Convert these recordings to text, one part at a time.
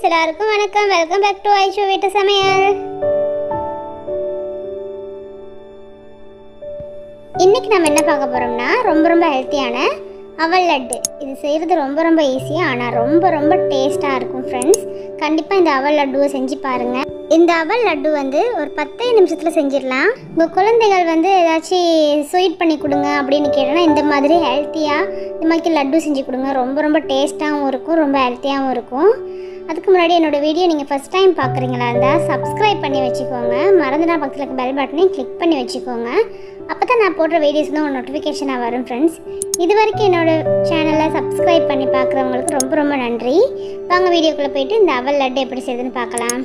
friends எல்லாருக்கும் வணக்கம் welcome back to ஐஷோ வீட்டு சமையல் இன்னைக்கு நம்ம என்ன பார்க்க போறோம்னா ரொம்ப ரொம்ப ஹெல்த்தியான அவல் லட்டு இது செய்கிறது ரொம்ப ரொம்ப ஈஸியாக ஆனால் ரொம்ப ரொம்ப டேஸ்ட்டாக இருக்கும் ஃப்ரெண்ட்ஸ் கண்டிப்பாக இந்த அவல் லட்டுவை செஞ்சு பாருங்கள் இந்த அவல் லட்டு வந்து ஒரு பத்தே நிமிஷத்தில் செஞ்சிடலாம் உங்கள் குழந்தைகள் வந்து ஏதாச்சும் ஸ்வீட் பண்ணி கொடுங்க அப்படின்னு கேட்டோன்னா இந்த மாதிரி ஹெல்த்தியாக இந்த மாதிரி லட்டு செஞ்சு கொடுங்க ரொம்ப ரொம்ப டேஸ்ட்டாகவும் இருக்கும் ரொம்ப ஹெல்த்தியாகவும் இருக்கும் அதுக்கு முன்னாடி என்னோட வீடியோ நீங்கள் ஃபஸ்ட் டைம் பார்க்குறீங்களா இருந்தால் சப்ஸ்கிரைப் பண்ணி வச்சுக்கோங்க மறந்துனா பக்கத்தில் இருக்க பெல் பட்டனையும் கிளிக் பண்ணி வச்சுக்கோங்க அப்போ தான் நான் போடுற வீடியோஸ் தான் ஒரு நோட்டிஃபிகேஷனாக வரும் ஃப்ரெண்ட்ஸ் இது வரைக்கும் என்னோட சேனலை சப்ஸ்கிரைப் பண்ணி பார்க்குறவங்களுக்கு ரொம்ப ரொம்ப நன்றி வாங்க வீடியோக்குள்ளே போயிட்டு இந்த அவல் லட்டு எப்படி செய்யுதுன்னு பார்க்கலாம்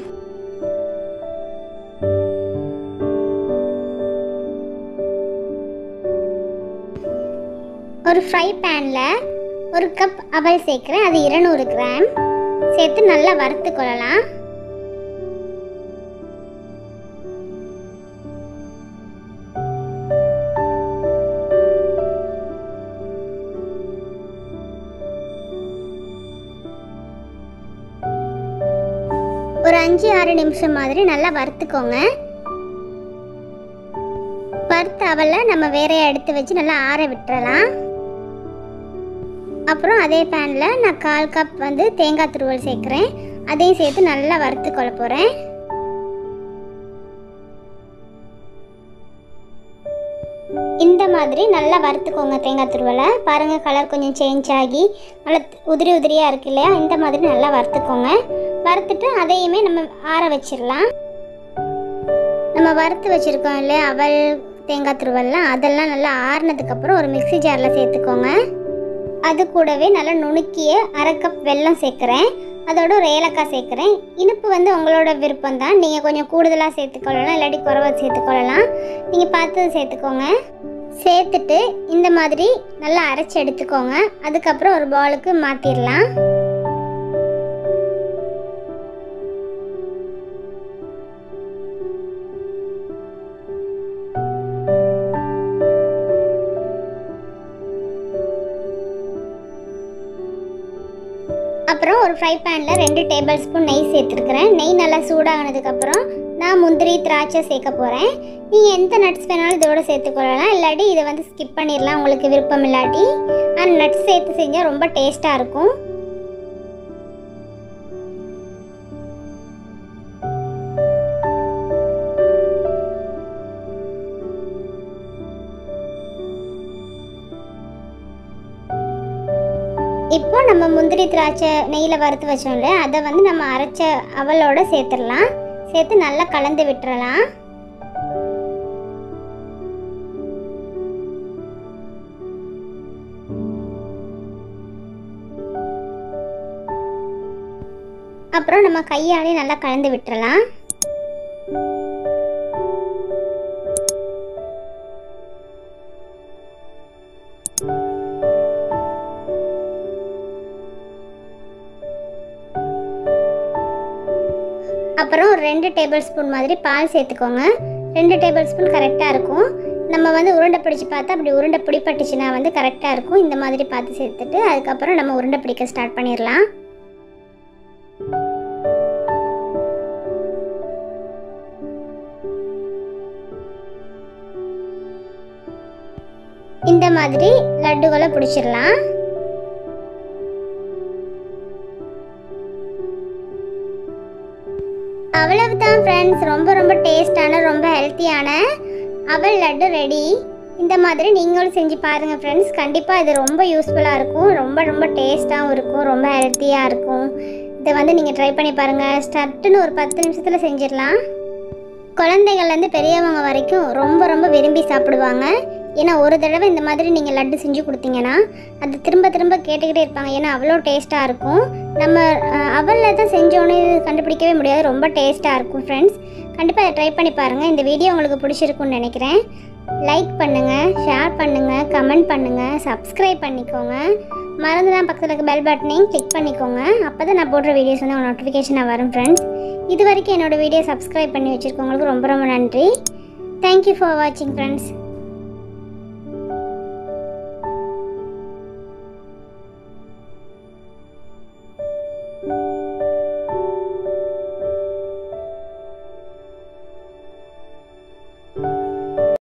ஒரு ஃப்ரை பேனில் ஒரு கப் அவல் சேர்க்குறேன் அது இருநூறு கிராம் சேர்த்து நல்லா வறுத்து கொள்ளலாம் ஒரு அஞ்சு ஆறு நிமிஷம் மாதிரி நல்லா வறுத்துக்கோங்க வறுத்த அவலை நம்ம வேற எடுத்து வச்சு நல்லா ஆற விட்டுறலாம் அப்புறம் அதே பேனில் நான் கால் கப் வந்து தேங்காய் துருவல் சேர்க்குறேன் அதையும் சேர்த்து நல்லா வறுத்து கொள்ள போகிறேன் இந்த மாதிரி நல்லா வறுத்துக்கோங்க தேங்காய் துருவலை பாருங்கள் கலர் கொஞ்சம் சேஞ்ச் ஆகி நல்லா உதிரி உதிரியாக இருக்கு இல்லையா இந்த மாதிரி நல்லா வறுத்துக்கோங்க வறுத்துட்டு அதையுமே நம்ம ஆற வச்சிடலாம் நம்ம வறுத்து வச்சுருக்கோம் இல்லையா அவல் தேங்காய் துருவல்லாம் அதெல்லாம் நல்லா ஆறுனதுக்கப்புறம் ஒரு மிக்ஸி ஜாரில் சேர்த்துக்கோங்க அது கூடவே நல்லா நுணுக்கிய அரை கப் வெல்லம் சேர்க்குறேன் அதோட ஒரு ஏலக்காய் சேர்க்குறேன் இனிப்பு வந்து உங்களோட விருப்பம் தான் நீங்கள் கொஞ்சம் கூடுதலாக சேர்த்துக்கொள்ளலாம் இல்லாட்டி குறைவா சேர்த்துக்கொள்ளலாம் நீங்கள் பார்த்து சேர்த்துக்கோங்க சேர்த்துட்டு இந்த மாதிரி நல்லா அரைச்சி எடுத்துக்கோங்க அதுக்கப்புறம் ஒரு பவுலுக்கு மாற்றிடலாம் அப்புறம் ஒரு ஃப்ரை பேனில் ரெண்டு டேபிள் ஸ்பூன் நெய் சேர்த்துருக்குறேன் நெய் நல்லா சூடாகினதுக்கப்புறம் நான் முந்திரி திராட்சை சேர்க்க போகிறேன் நீங்கள் எந்த நட்ஸ் வேணாலும் இதோட சேர்த்துக்கொள்ளலாம் இல்லாட்டி இதை வந்து ஸ்கிப் பண்ணிடலாம் உங்களுக்கு விருப்பம் இல்லாட்டி ஆனால் நட்ஸ் சேர்த்து செஞ்சால் ரொம்ப டேஸ்ட்டாக இருக்கும் இப்போ நம்ம முந்திரி திராட்சை நெய்யில் வறுத்து வச்சோம்ல அதை வந்து நம்ம அரைச்ச அவலோட சேர்த்துடலாம் சேர்த்து நல்லா கலந்து விட்டுறலாம் அப்புறம் நம்ம கையாலே நல்லா கலந்து விட்டுறலாம் அப்புறம் ஒரு ரெண்டு டேபிள் ஸ்பூன் மாதிரி பால் சேர்த்துக்கோங்க ரெண்டு டேபிள் ஸ்பூன் கரெக்டாக இருக்கும் நம்ம வந்து உருண்டை பிடிச்சி பார்த்தா அப்படி உருண்டை பிடிப்பட்டுச்சுன்னா வந்து கரெக்டாக இருக்கும் இந்த மாதிரி பார்த்து சேர்த்துட்டு அதுக்கப்புறம் நம்ம உருண்டை பிடிக்க ஸ்டார்ட் பண்ணிடலாம் இந்த மாதிரி லட்டுகளை பிடிச்சிடலாம் அவ்வளவுதான் ஃப்ரெண்ட்ஸ் ரொம்ப ரொம்ப டேஸ்டான ரொம்ப ஹெல்த்தியான அவல் லட்டு ரெடி இந்த மாதிரி நீங்களும் செஞ்சு பாருங்கள் ஃப்ரெண்ட்ஸ் கண்டிப்பாக இது ரொம்ப யூஸ்ஃபுல்லாக இருக்கும் ரொம்ப ரொம்ப டேஸ்ட்டாகவும் இருக்கும் ரொம்ப ஹெல்த்தியாக இருக்கும் இதை வந்து நீங்கள் ட்ரை பண்ணி பாருங்கள் ஸ்டட்டுன்னு ஒரு பத்து நிமிஷத்தில் செஞ்சிடலாம் குழந்தைகள்லேருந்து பெரியவங்க வரைக்கும் ரொம்ப ரொம்ப விரும்பி சாப்பிடுவாங்க ஏன்னா ஒரு தடவை இந்த மாதிரி நீங்கள் லட்டு செஞ்சு கொடுத்தீங்கன்னா அது திரும்ப திரும்ப கேட்டுக்கிட்டே இருப்பாங்க ஏன்னா அவ்வளோ டேஸ்ட்டாக இருக்கும் நம்ம அஹ், அவலில் தான் செஞ்சோன்னு கண்டுபிடிக்கவே முடியாது ரொம்ப டேஸ்ட்டாக இருக்கும் ஃப்ரெண்ட்ஸ் கண்டிப்பாக அதை ட்ரை பண்ணி பாருங்கள் இந்த வீடியோ உங்களுக்கு பிடிச்சிருக்குன்னு நினைக்கிறேன் லைக் பண்ணுங்கள் ஷேர் பண்ணுங்கள் கமெண்ட் பண்ணுங்கள் சப்ஸ்கிரைப் பண்ணிக்கோங்க மறந்து தான் பக்கத்தில் இருக்க பெல் பட்டனையும் கிளிக் பண்ணிக்கோங்க அப்போ தான் நான் போடுற வீடியோஸ் வந்து உங்களுக்கு நோட்டிஃபிகேஷனாக வரும் ஃப்ரெண்ட்ஸ் இது வரைக்கும் என்னோடய வீடியோ சப்ஸ்கிரைப் பண்ணி வச்சுருக்கவங்களுக்கு ரொம்ப ரொம்ப நன்றி தேங்க்யூ ஃபார் வாட்சிங் ஃப்ரெண்ட்ஸ் thank you